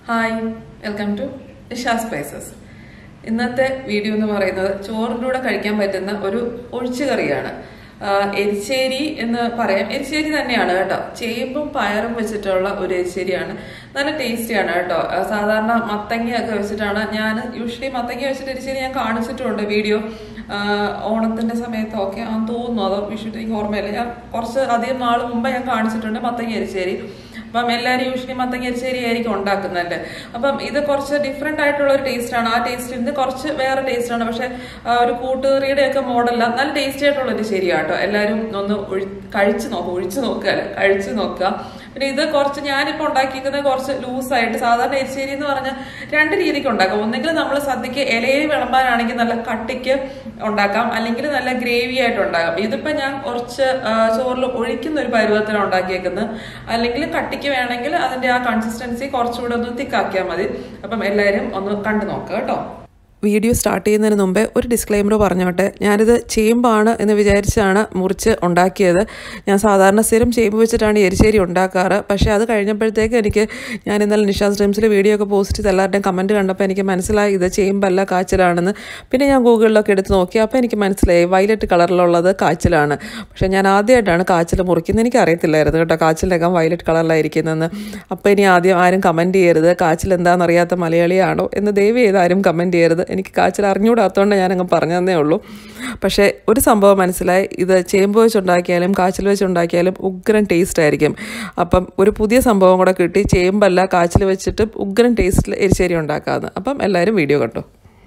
hi welcome to Isha spices ഇന്നത്തെ video എന്ന് പറയുന്നത് ചോറിൻ്റെ കൂടെ കഴിക്കാൻ പറ്റുന്ന ഒരു ഒഴിച്ചുകറിയാണ് ആ, എരിശ്ശേരി എന്ന് പറയാം എരിശ്ശേരി തന്നെയാണ് കേട്ടോ ചേമ്പും പയറും വെച്ചിട്ടുള്ള ഒരു എരിശ്ശേരിയാണ് നല്ല ടേസ്റ്റിയാണ് കേട്ടോ ആ, സാധാരണ മത്തങ്ങയൊക്കെ വെച്ചിട്ടാണ് ഞാൻ യൂഷ്വലി മത്തങ്ങ വെച്ചിട്ട് എരിശ്ശേരി ഞാൻ കാണിച്ചിട്ടുണ്ട് വീഡിയോ ഓണത്തിന്റെ സമയത്തൊക്കെ ആണെന്ന് തോന്നുന്നു അതോ വിഷുവിന് എനിക്ക് ഓർമ്മയില്ല ഞാൻ കുറച്ച് അധികം നാൾ മുമ്പ് ഞാൻ കാണിച്ചിട്ടുണ്ട് മത്തങ്ങ എരിശ്ശേരി അപ്പം എല്ലാവരും യൂഷ്വലി മത്തങ്ങ എരിശ്ശേരി ആയിരിക്കും ഉണ്ടാക്കുന്നതല്ലേ അപ്പം ഇത് കുറച്ച് ഡിഫറെന്റ് ആയിട്ടുള്ള ഒരു ടേസ്റ്റ് ആണ് ആ ടേസ്റ്റ് ഇത് കുറച്ച് വേറെ ടേസ്റ്റ് ആണ് പക്ഷെ ആ, ഒരു കൂട്ടുകറിയുടെ ഒക്കെ മോഡല്ല നല്ല ടേസ്റ്റി ആയിട്ടുള്ള ഒരു ശരിയാട്ടോ എല്ലാവരും ഒന്ന് ഒഴി- കഴിച്ചു നോക്കുക ഒഴിച്ചു നോക്കുക അല്ലെ കഴിച്ചു നോക്കുക പിന്നെ ഇത് കുറച്ച് ഞാനിപ്പോൾ ഉണ്ടാക്കിയിരിക്കുന്നത് കുറച്ച് ലൂസായിട്ട് സാധാരണ എരിശ്ശേരി എന്ന് പറഞ്ഞാൽ രണ്ട് രീതിക്ക് ഉണ്ടാക്കാം ഒന്നെങ്കിൽ നമ്മൾ സദ്യക്ക് ഇലയിൽ വിളമ്പാനാണെങ്കിൽ നല്ല കട്ടിക്ക് ഉണ്ടാക്കാം അല്ലെങ്കിൽ നല്ല ഗ്രേവി ആയിട്ട് ഉണ്ടാക്കാം ഇതിപ്പോ ഞാൻ കുറച്ച് ആ, ചോറിൽ ഒഴിക്കുന്ന ഒരു പരുവത്തിലാണ് ഉണ്ടാക്കിയേക്കുന്നത് അല്ലെങ്കിൽ കട്ടിക്ക് വേണമെങ്കിൽ അതിന്റെ ആ കൺസിസ്റ്റൻസി കുറച്ചുകൂടെ ഒന്ന് തിക്കാക്കിയാൽ മതി അപ്പം എല്ലാവരും ഒന്ന് കണ്ടു നോക്കുക കേട്ടോ വീഡിയോ സ്റ്റാർട്ട് ചെയ്യുന്നതിന് മുമ്പേ ഒരു ഡിസ്ക്ലെയിമർ പറഞ്ഞോട്ടെ ഞാനിത് ചേമ്പാണ് എന്ന് വിചാരിച്ചാണ് മുറിച്ച് ഉണ്ടാക്കിയത് ഞാൻ സാധാരണ സ്ഥിരം ചേമ്പ് വെച്ചിട്ടാണ് എരിശ്ശേരി ഉണ്ടാക്കാറ് പക്ഷേ അത് കഴിഞ്ഞപ്പോഴത്തേക്ക് എനിക്ക് ഞാൻ ഇന്നലെ നിഷാസ് ഡ്രീംസിൽ വീഡിയോ ഒക്കെ പോസ്റ്റ് ചെയ്ത് എല്ലാവരുടെയും കമൻറ്റ് കണ്ടപ്പോൾ എനിക്ക് മനസ്സിലായി ഇത് ചേമ്പല്ല കാച്ചിലാണെന്ന് പിന്നെ ഞാൻ ഗൂഗിളിലൊക്കെ എടുത്ത് നോക്കി അപ്പോൾ എനിക്ക് മനസ്സിലായി വയലറ്റ് കളറിലുള്ളത് കാച്ചിലാണ് പക്ഷേ ഞാൻ ആദ്യമായിട്ടാണ് കാച്ചിൽ മുറിക്കുന്നത് എനിക്ക് അറിയത്തില്ലായിരുന്നു കേട്ടോ കാച്ചിലൊക്കെ വയലറ്റ് കളറിലായിരിക്കുന്നതെന്ന് അപ്പോൾ ഇനി ആദ്യം ആരും കമൻറ്റ് ചെയ്യരുത് കാച്ചിൽ എന്താണെന്ന് അറിയാത്ത മലയാളിയാണോ എന്ന് ദയവ് ചെയ്ത് ആരും കമൻറ്റ് ചെയ്യരുത് എനിക്ക് കാച്ചിൽ അറിഞ്ഞുകൂടാത്തതുകൊണ്ട് ഞാനങ്ങ് പറഞ്ഞതന്നേ ഉള്ളൂ പക്ഷേ ഒരു സംഭവം മനസ്സിലായി ഇത് ചേമ്പ് വെച്ചുണ്ടാക്കിയാലും കാച്ചിൽ വെച്ചുണ്ടാക്കിയാലും ഉഗ്രൻ ടേസ്റ്റ് ആയിരിക്കും അപ്പം ഒരു പുതിയ സംഭവം കൂടെ കിട്ടി ചേമ്പല്ല കാച്ചിൽ വെച്ചിട്ട് ഉഗ്രൻ ടേസ്റ്റിൽ എരിശ്ശേരി ഉണ്ടാക്കാമെന്ന് അപ്പം എല്ലാവരും വീഡിയോ കണ്ടു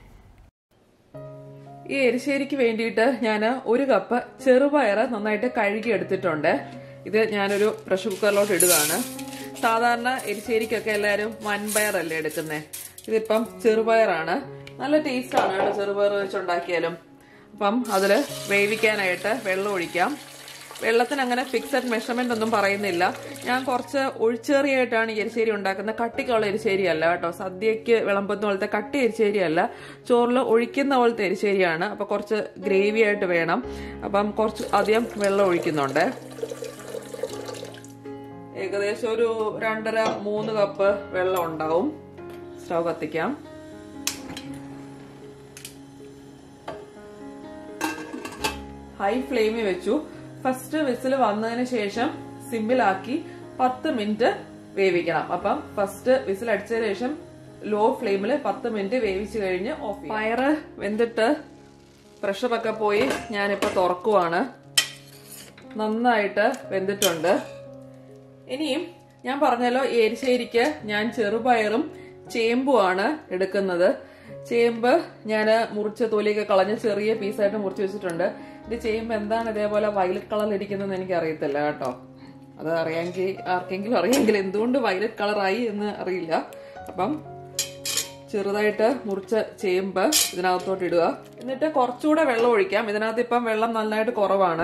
ഈ എരിശ്ശേരിക്ക് വേണ്ടിയിട്ട് ഞാൻ ഒരു കപ്പ് ചെറുപയർ നന്നായിട്ട് കഴുകി എടുത്തിട്ടുണ്ട് ഇത് ഞാനൊരു പ്രഷർ കുക്കറിലോട്ട് ഇടുകയാണ് സാധാരണ എരിശ്ശേരിക്കൊക്കെ എല്ലാവരും വൻപയറല്ലേ എടുക്കുന്നത് ഇതിപ്പം ചെറുപയറാണ് നല്ല ടേസ്റ്റാണ് കേട്ടോ ചെറുപയർ വെച്ചുണ്ടാക്കിയാലും അപ്പം അതിൽ വേവിക്കാനായിട്ട് വെള്ളം ഒഴിക്കാം വെള്ളത്തിന് അങ്ങനെ ഫിക്സഡ് മെഷർമെന്റ് ഒന്നും പറയുന്നില്ല ഞാൻ കുറച്ച് ഒഴിച്ചേറിയായിട്ടാണ് ഈ എരിശ്ശേരി ഉണ്ടാക്കുന്നത് കട്ടിക്കുള്ള എരിശ്ശേരി അല്ല കേട്ടോ സദ്യക്ക് വിളമ്പുന്ന പോലത്തെ കട്ടി എരിശ്ശേരി അല്ല ചോറിൽ ഒഴിക്കുന്ന പോലത്തെ എരിശ്ശേരിയാണ് അപ്പൊ കുറച്ച് ഗ്രേവി ആയിട്ട് വേണം അപ്പം കുറച്ച് അധികം വെള്ളം ഒഴിക്കുന്നുണ്ട് ഏകദേശം ഒരു രണ്ടര മൂന്ന് കപ്പ് വെള്ളം ഉണ്ടാവും സ്റ്റവ് കത്തിക്കാം ഹൈ ഫ്ലെയിമിൽ വെച്ചു ഫസ്റ്റ് വിസിൽ വന്നതിന് ശേഷം സിമ്മിലാക്കി പത്ത് മിനിറ്റ് വേവിക്കണം അപ്പം ഫസ്റ്റ് വിസിൽ അടിച്ചതിന് ശേഷം ലോ ഫ്ലെയിമിൽ പത്ത് മിനിറ്റ് വേവിച്ച് കഴിഞ്ഞ് ഓഫ് പയറ് വെന്തിട്ട് പ്രഷറൊക്കെ പോയി ഞാനിപ്പോ തുറക്കുവാണ് നന്നായിട്ട് വെന്തിട്ടുണ്ട് ഇനിയും ഞാൻ പറഞ്ഞല്ലോ ഈ എരിശ്ശേരിക്ക് ഞാൻ ചെറുപയറും ചേമ്പുമാണ് എടുക്കുന്നത് ചേമ്പ് ഞാൻ മുറിച്ച തൊലിയൊക്കെ കളഞ്ഞ് ചെറിയ പീസായിട്ട് മുറിച്ച് വെച്ചിട്ടുണ്ട് ഇത് ചേമ്പ് എന്താണ് ഇതേപോലെ വയലറ്റ് കളറിൽ ഇരിക്കുന്നതെന്ന് എനിക്ക് അറിയത്തില്ല കേട്ടോ അത് അറിയാമെങ്കിൽ ആർക്കെങ്കിലും അറിയാമെങ്കിൽ എന്തുകൊണ്ട് വയലറ്റ് കളറായി എന്ന് അറിയില്ല അപ്പം ചെറുതായിട്ട് മുറിച്ച ചേമ്പ് ഇതിനകത്തോട്ട് ഇടുക എന്നിട്ട് കുറച്ചുകൂടെ വെള്ളം ഒഴിക്കാം ഇതിനകത്ത് ഇപ്പം വെള്ളം നന്നായിട്ട് കുറവാണ്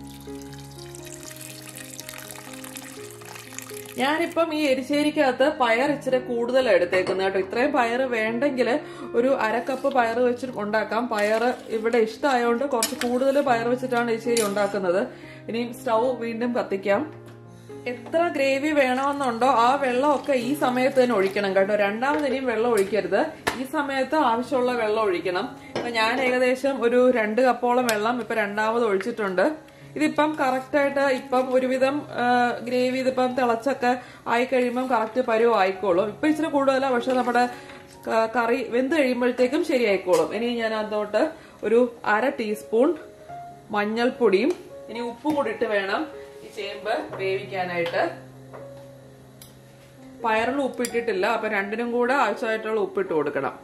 ഞാനിപ്പം ഈ എരിശ്ശേരിക്കകത്ത് പയർ ഇച്ചിരി കൂടുതൽ എടുത്തേക്കുന്നത് കേട്ടോ ഇത്രയും പയർ വേണ്ടെങ്കിൽ ഒരു അരക്കപ്പ് പയർ വെച്ച് ഉണ്ടാക്കാം പയർ ഇവിടെ ഇഷ്ടമായതുകൊണ്ട് കുറച്ച് കൂടുതൽ പയർ വെച്ചിട്ടാണ് എരിശ്ശേരി ഉണ്ടാക്കുന്നത് ഇനി സ്റ്റൗ വീണ്ടും കത്തിക്കാം എത്ര ഗ്രേവി വേണമെന്നുണ്ടോ ആ വെള്ളമൊക്കെ ഈ സമയത്ത് തന്നെ ഒഴിക്കണം കേട്ടോ രണ്ടാമത് ഇനിയും വെള്ളം ഒഴിക്കരുത് ഈ സമയത്ത് ആവശ്യമുള്ള വെള്ളം ഒഴിക്കണം അപ്പൊ ഞാൻ ഏകദേശം ഒരു രണ്ട് കപ്പോളം വെള്ളം ഇപ്പൊ രണ്ടാമത് ഒഴിച്ചിട്ടുണ്ട് ഇതിപ്പം കറക്റ്റ് ആയിട്ട് ഇപ്പം ഒരുവിധം ഗ്രേവി ഇതിപ്പം തിളച്ചൊക്കെ ആയി കഴിയുമ്പം കറക്റ്റ് പരുവം ആയിക്കോളും ഇപ്പൊ ഇച്ചിരി കൂടുതലാണ് പക്ഷെ നമ്മുടെ ക- കറി വെന്ത് കഴിയുമ്പോഴത്തേക്കും ശരിയായിക്കോളും ഇനി ഞാൻ അതോട്ട് ഒരു അര ടീസ്പൂൺ മഞ്ഞൾപ്പൊടിയും ഇനി ഉപ്പും കൂടി ഇട്ട് വേണം ഈ ചേമ്പ് വേവിക്കാനായിട്ട് പയറിൽ ഉപ്പിട്ടിട്ടില്ല അപ്പൊ രണ്ടിനും കൂടെ ആവശ്യമായിട്ടുള്ള ഉപ്പിട്ട് കൊടുക്കണം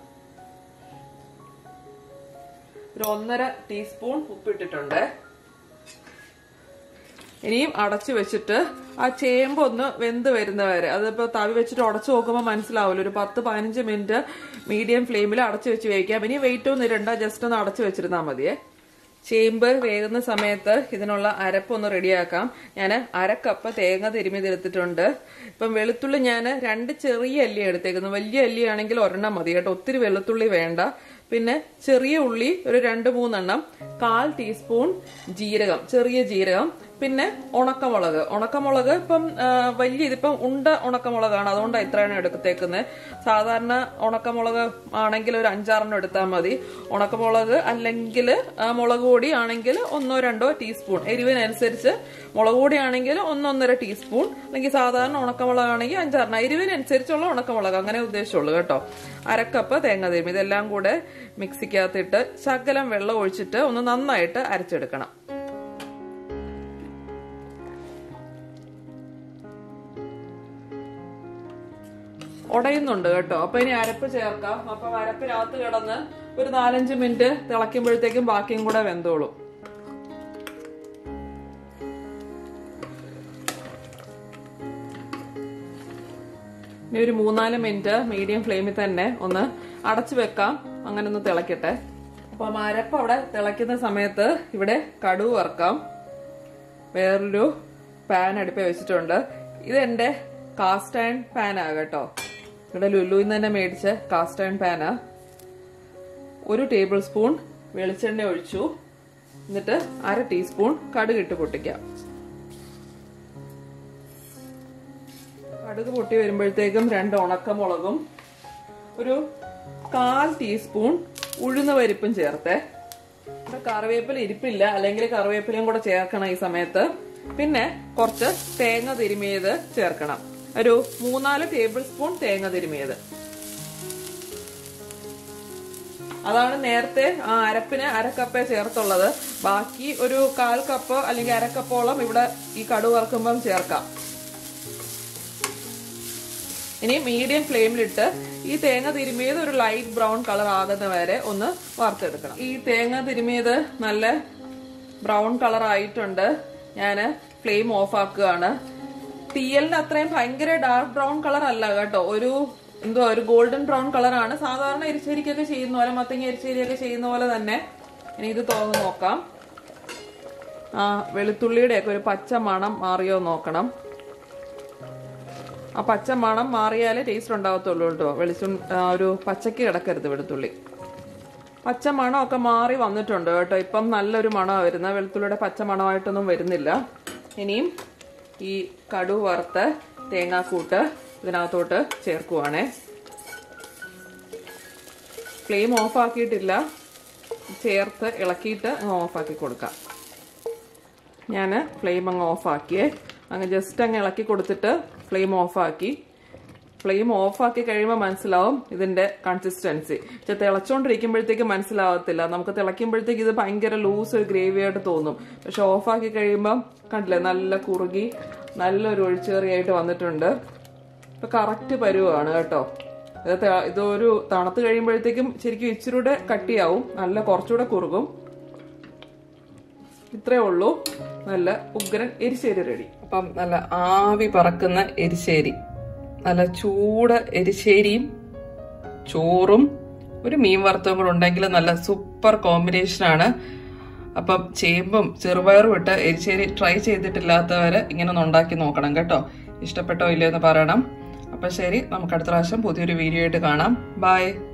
ഒരു ഒന്നര ടീസ്പൂൺ ഉപ്പിട്ടിട്ടുണ്ട് ഇനിയും അടച്ചു വെച്ചിട്ട് ആ ചേമ്പ് ഒന്ന് വെന്ത് വരുന്നവരെ അതിപ്പോ തവി വെച്ചിട്ട് ഉടച്ചു നോക്കുമ്പോൾ മനസ്സിലാവില്ല ഒരു പത്ത് പതിനഞ്ച് മിനിറ്റ് മീഡിയം ഫ്ലെയിമിൽ അടച്ചു വെച്ച് വേവിക്കാം ഇനി വെയിറ്റ് ഒന്നും ഇരണ്ട ജസ്റ്റ് ഒന്ന് അടച്ചു വെച്ചിരുന്നാൽ മതിയേ ചേമ്പ് വേകുന്ന സമയത്ത് ഇതിനുള്ള അരപ്പൊന്ന് റെഡിയാക്കാം ഞാൻ അരക്കപ്പ് തേങ്ങ തിരുമിതെടുത്തിട്ടുണ്ട് ഇപ്പം വെളുത്തുള്ളി ഞാൻ രണ്ട് ചെറിയ അല്ലി എടുത്തേക്കുന്നു വലിയ അല്ലിയാണെങ്കിൽ ഒരെണ്ണം മതി കേട്ടോ ഒത്തിരി വെളുത്തുള്ളി വേണ്ട പിന്നെ ചെറിയ ഉള്ളി ഒരു രണ്ട് മൂന്നെണ്ണം കാൽ ടീസ്പൂൺ ജീരകം ചെറിയ ജീരകം പിന്നെ ഉണക്കമുളക് ഉണക്കമുളക് ഇപ്പം ആ, വലിയ ഇതിപ്പം ഉണ്ട ഉണക്കമുളകാണ് അതുകൊണ്ടാണ് ഇത്രയാണ് എടുത്തേക്കുന്നത് സാധാരണ ഉണക്കമുളക് ആണെങ്കിൽ ഒരു അഞ്ചാറെണ്ണം എടുത്താൽ മതി ഉണക്കമുളക് അല്ലെങ്കിൽ ആ, മുളക് പൊടി ആണെങ്കിൽ ഒന്നോ രണ്ടോ ടീസ്പൂൺ എരിവിനനുസരിച്ച് മുളക് പൊടി ആണെങ്കിൽ ഒന്നൊന്നര ടീസ്പൂൺ അല്ലെങ്കിൽ സാധാരണ ഉണക്കമുളക് ആണെങ്കിൽ അഞ്ചാറെണ്ണം എരിവിനനുസരിച്ചുള്ള ഉണക്കമുളക് അങ്ങനെ ഉദ്ദേശമുള്ളൂ കേട്ടോ അരക്കപ്പ് തേങ്ങ തരും ഇതെല്ലാം കൂടെ മിക്സിക്കകത്തിട്ട് ശകലം വെള്ളം ഒഴിച്ചിട്ട് ഒന്ന് നന്നായിട്ട് അരച്ചെടുക്കണം ഉടയുന്നുണ്ട് കേട്ടോ അപ്പൊ ഇനി അരപ്പ് ചേർക്കാം അപ്പൊ അരപ്പിനകത്ത് കിടന്ന് ഒരു നാലഞ്ച് മിനിറ്റ് തിളയ്ക്കുമ്പോഴത്തേക്കും ബാക്കിയും കൂടെ വെന്തോളും ഇനി ഒരു മൂന്നാല് മിനിറ്റ് മീഡിയം ഫ്ലെയിമിൽ തന്നെ ഒന്ന് അടച്ചു വെക്കാം അങ്ങനെ ഒന്ന് തിളക്കട്ടെ അപ്പൊ അരപ്പ് അവിടെ തിളയ്ക്കുന്ന സമയത്ത് ഇവിടെ കടുവ് വറക്കാം വേറൊരു പാൻ അടുപ്പേ വെച്ചിട്ടുണ്ട് ഇതെന്റെ കാസ്റ്റ് അയൺ പാനാ കേട്ടോ ഇവിടെ ലുലുവിൽ നിന്ന് തന്നെ മേടിച്ച കാസ്റ്റ് അയൺ പാനാ ഒരു ടേബിൾ സ്പൂൺ വെളിച്ചെണ്ണ ഒഴിച്ചു എന്നിട്ട് അര ടീസ്പൂൺ കടുക് ഇട്ട് പൊട്ടിക്കാം കടുക് പൊട്ടി വരുമ്പോഴത്തേക്കും രണ്ട് ഉണക്കമുളകും ഒരു കാൽ ടീസ്പൂൺ ഉഴുന്ന പരിപ്പും ചേർത്തേ ഇവിടെ കറിവേപ്പില ഇരിപ്പില്ല അല്ലെങ്കിൽ കറിവേപ്പിലയും കൂടെ ചേർക്കണം ഈ സമയത്ത് പിന്നെ കുറച്ച് തേങ്ങ തിരുമിയത് ചേർക്കണം ഒരു മൂന്നാല് ടേബിൾ സ്പൂൺ തേങ്ങ തിരുമിയത് അതാണ് നേരത്തെ ആ അരപ്പിന് അരക്കപ്പേ ചേർത്തുള്ളത് ബാക്കി ഒരു കാൽ കപ്പ് അല്ലെങ്കിൽ അരക്കപ്പോളം ഇവിടെ ഈ കടു വറുക്കുമ്പം ചേർക്കാം ഇനി മീഡിയം ഫ്ലെയിമിലിട്ട് ഈ തേങ്ങ തിരുമിയത് ഒരു ലൈറ്റ് ബ്രൗൺ കളർ ആകുന്ന വരെ ഒന്ന് വറുത്തെടുക്കണം ഈ തേങ്ങ തിരുമിയത് നല്ല ബ്രൗൺ കളർ ആയിട്ടുണ്ട് ഞാൻ ഫ്ലെയിം ഓഫ് ആക്കുകയാണ് തീയലിന് അത്രയും ഭയങ്കര ഡാർക്ക് ബ്രൗൺ കളർ അല്ല കേട്ടോ ഒരു എന്തോ ഒരു ഗോൾഡൻ ബ്രൗൺ കളറാണ് സാധാരണ എരിശ്ശേരിക്കൊക്കെ ചെയ്യുന്ന പോലെ മത്തങ്ങ എരിശ്ശേരിയൊക്കെ ചെയ്യുന്ന പോലെ തന്നെ ഇനി ഇത് തുറന്ന് നോക്കാം ആ വെളുത്തുള്ളിയുടെയൊക്കെ ഒരു പച്ച മണം മാറിയോ നോക്കണം ആ പച്ച മണം മാറിയാലേ ടേസ്റ്റ് ഉണ്ടാകത്തുള്ളൂ കേട്ടോ വെളിച്ചു ഒരു പച്ചക്ക് കിടക്കരുത് വെളുത്തുള്ളി പച്ച മണമൊക്കെ മാറി വന്നിട്ടുണ്ട് കേട്ടോ ഇപ്പം നല്ലൊരു മണമാണ് വരുന്നത് വെളുത്തുള്ളിയുടെ പച്ച മണമായിട്ടൊന്നും വരുന്നില്ല ഇനിയും ഈ കടു വറുത്ത് തേങ്ങാക്കൂട്ട് ഇതിനകത്തോട്ട് ചേർക്കുവാണേ ഫ്ലെയിം ഓഫ് ആക്കിയിട്ടില്ല ചേർത്ത് ഇളക്കിയിട്ട് അങ്ങ് ഓഫാക്കി കൊടുക്കാം ഞാൻ ഫ്ലെയിം അങ്ങ് ഓഫാക്കിയേ അങ്ങ് ജസ്റ്റ് അങ്ങ് ഇളക്കി കൊടുത്തിട്ട് ഫ്ലെയിം ഓഫാക്കി ഫ്ലെയിം ഓഫാക്കി കഴിയുമ്പോൾ മനസ്സിലാവും ഇതിന്റെ കൺസിസ്റ്റൻസി പക്ഷെ തിളച്ചോണ്ടിരിക്കുമ്പോഴത്തേക്ക് മനസ്സിലാവത്തില്ല നമുക്ക് തിളയ്ക്കുമ്പോഴത്തേക്ക് ഇത് ഭയങ്കര ലൂസ് ഒരു ഗ്രേവി ആയിട്ട് തോന്നും പക്ഷെ ഓഫാക്കി കഴിയുമ്പോൾ കണ്ടില്ലേ നല്ല കുറുകി നല്ലൊരു ഒഴിച്ചേറിയായിട്ട് വന്നിട്ടുണ്ട് ഇപ്പൊ കറക്റ്റ് പരുവാണ് കേട്ടോ ഇത് ത- ഇതൊരു തണുത്ത് കഴിയുമ്പോഴത്തേക്കും ശരിക്കും ഇച്ചിരൂടെ കട്ടിയാവും നല്ല കുറച്ചുകൂടെ കുറുകും ഇത്രേ ഉള്ളൂ നല്ല ഉഗ്രൻ എരിശ്ശേരി റെഡി അപ്പം നല്ല ആവി പറക്കുന്ന എരിശ്ശേരി നല്ല ചൂട് എരിശ്ശേരിയും ചോറും ഒരു മീൻ വറുത്തതും കൂടെ ഉണ്ടെങ്കിൽ നല്ല സൂപ്പർ കോമ്പിനേഷനാണ് അപ്പം ചേമ്പും ചെറുപയറും ഇട്ട് എരിശ്ശേരി ട്രൈ ചെയ്തിട്ടില്ലാത്തവര് ഇങ്ങനെ ഒന്ന് ഉണ്ടാക്കി നോക്കണം കേട്ടോ ഇഷ്ടപ്പെട്ടോ ഇല്ലയോ എന്ന് പറയണം അപ്പം ശരി നമുക്ക് അടുത്ത പ്രാവശ്യം പുതിയൊരു വീഡിയോ ആയിട്ട് കാണാം ബൈ